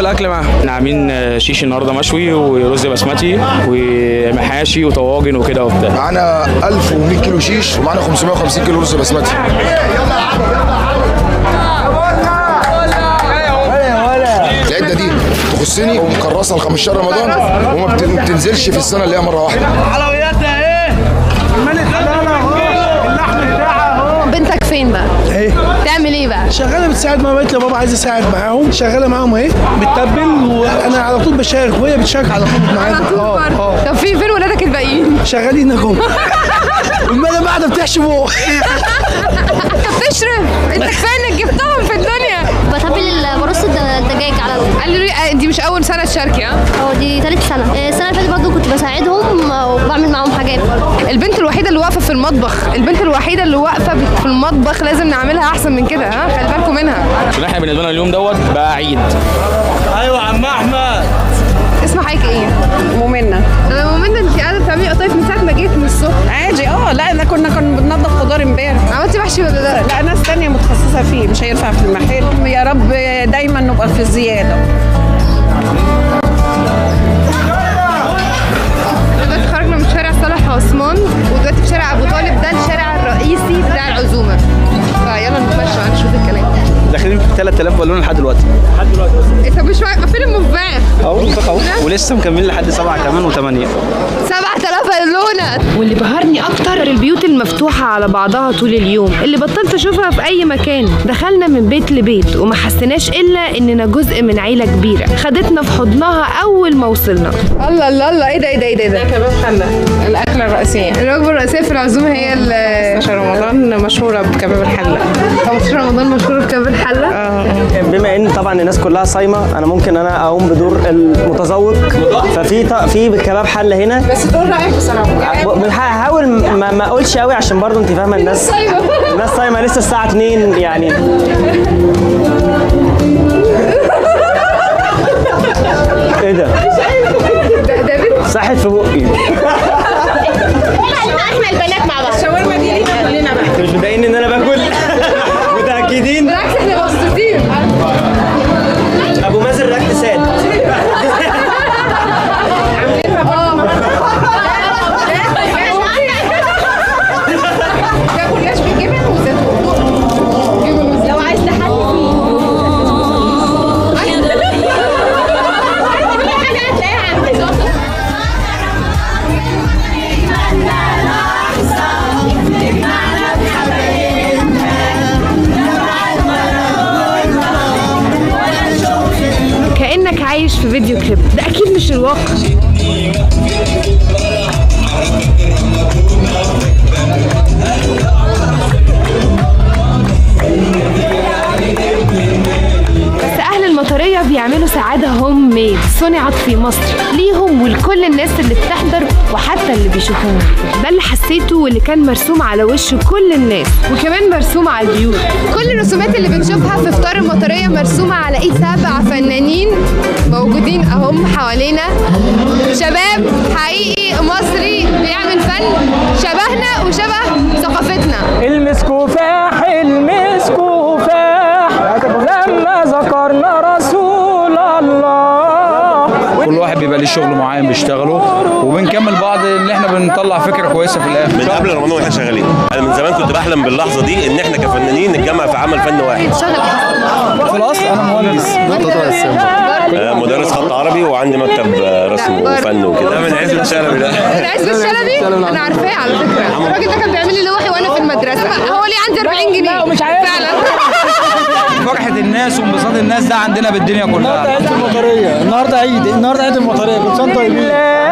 الاكل معاهم احنا عاملين شيش النهارده مشوي ورز بسمتي ومحاشي وطواجن وكده وبتاع معانا 1100 كيلو شيش ومعانا 550 كيلو رز بسمتي العده دي تخصني ومكرسه ل 15 رمضان وما بت- ما بتنزلش في السنه اللي هي مره واحده بنتك فين بقى؟ ايه تعمل ايه بقى؟ شغاله بتساعد ماما قالت لي بابا عايز اساعد معاهم شغاله معاهم اهي بتتبل وانا على طول بشارك وهي بتشارك على طول معانا اه اه طب في فين ولادك الباقيين؟ شغالين اهم المدى بعد بتحشي فوق انت بتشرب انت كفايه انك جبتهم في الدنيا بتبل برص الدجاج على قال لي آه، دي مش اول سنه تشاركي ها اه دي تالت سنة آه، السنة اللي فاتت برضه كنت بساعدهم آه، وبعمل معاهم حاجات البنت الوحيده اللي واقفه في المطبخ البنت الوحيده اللي واقفه في المطبخ لازم نعملها احسن من كده ها خلي بالكم منها عشان احنا بالنسبه لنا اليوم دوت بقى عيد ايوه عم احمد اسم حضرتك ايه؟ مؤمنة انا مؤمنه انت قاعده بتعملي قطايف من ساعه ما جيت من الصبح عادي اه لا انا كنا كنا بننضف خضار امبارح عملتي محشي ولا لا؟ لا ناس تانية متخصصة فيه مش هينفع في المحل يا رب دايما نبقى في الزيادة دلوقتي خرجنا من شارع صالح عثمان ودلوقتي في شارع ابو طالب ده الشارع الرئيسي بتاع العزومه فيلا نتمشى بقى نشوف الكلام داخلين في 3000 بالون لحد دلوقتي إيه طب مش مع- فين المباع؟ اهو اهو ولسه مكملين لحد سبعه كمان وثمانيه 7000 بالونه واللي بهرني اكتر البيوت المفتوحه على بعضها طول اليوم اللي بطلت اشوفها في اي مكان دخلنا من بيت لبيت وما حسيناش الا اننا جزء من عيله كبيره خدتنا في حضنها اول ما وصلنا الله الله الله ايه ده ايه ده ايه ده كباب حلة الأكلة الرئيسية الوجبه الرئيسيه في العزومه هي ال 15 رمضان مشهورة بكباب الحلة 15 رمضان مشهور بكباب الحله بما ان طبعا الناس كلها صايمه انا ممكن انا اقوم بدور المتذوق ففي ط- في كباب حله هنا بس دول رأيك بصراحة ب- هحاول ما, ما اقولش قوي عشان برضو انت فاهمه الناس الناس صايمه لسه الساعه 2 يعني ايه ده؟ صحت في بقي احنا البنات مع بعض الشاورما دي لينا كلنا بقى انتوا مش مبين ان انا باكل متاكدين بالعكس احنا مبسوطين ابو مازن ركت ساد جابوا العيش بالجبن وزيتون لو عايز تحلي فيه كل حاجة هتلاقيها عندنا كأنك عايش في فيديو كليب ده أكيد مش الواقع بس أهل المطرية بيعملوا سعادة هوم ميد صنعت في مصر ليهم ولكل الناس اللي بتحضر وحتى اللي بيشوفوها ده اللي حسيته واللي كان مرسوم على وش كل الناس وكمان مرسوم على البيوت كل الرسومات اللي بنشوفها في فطار المطرية مرسومة على ايد سبع فنانين موجودين اهم حوالينا شباب حقيقي مصري بيعمل فن شبهنا وشبه ثقافتنا المسكوفاح المسكوفاح لما ذكرنا رسول الله كل واحد بيبقى ليه شغل معين بيشتغله وبنكمل بعض ان احنا بنطلع فكره كويسه في الاخر من قبل رمضان واحنا شغالين انا من زمان كنت بحلم باللحظه دي ان احنا كفنانين نتجمع في عمل فن واحد في الاصل انا مهندس آه، مدرس خط عربي وعندي مكتب آه، رسم وفن وكده ده من عزب الشلبي ده من عز الشلبي انا عارفاه على فكره الراجل ده كان بيعمل لي لوحي وانا في المدرسه هو ليه عندي 40 جنيه مش عارف فعلا فرحه الناس وانبساط الناس ده عندنا بالدنيا كلها المطريه النهارده عيد النهارده عيد المطريه كل سنه طيبين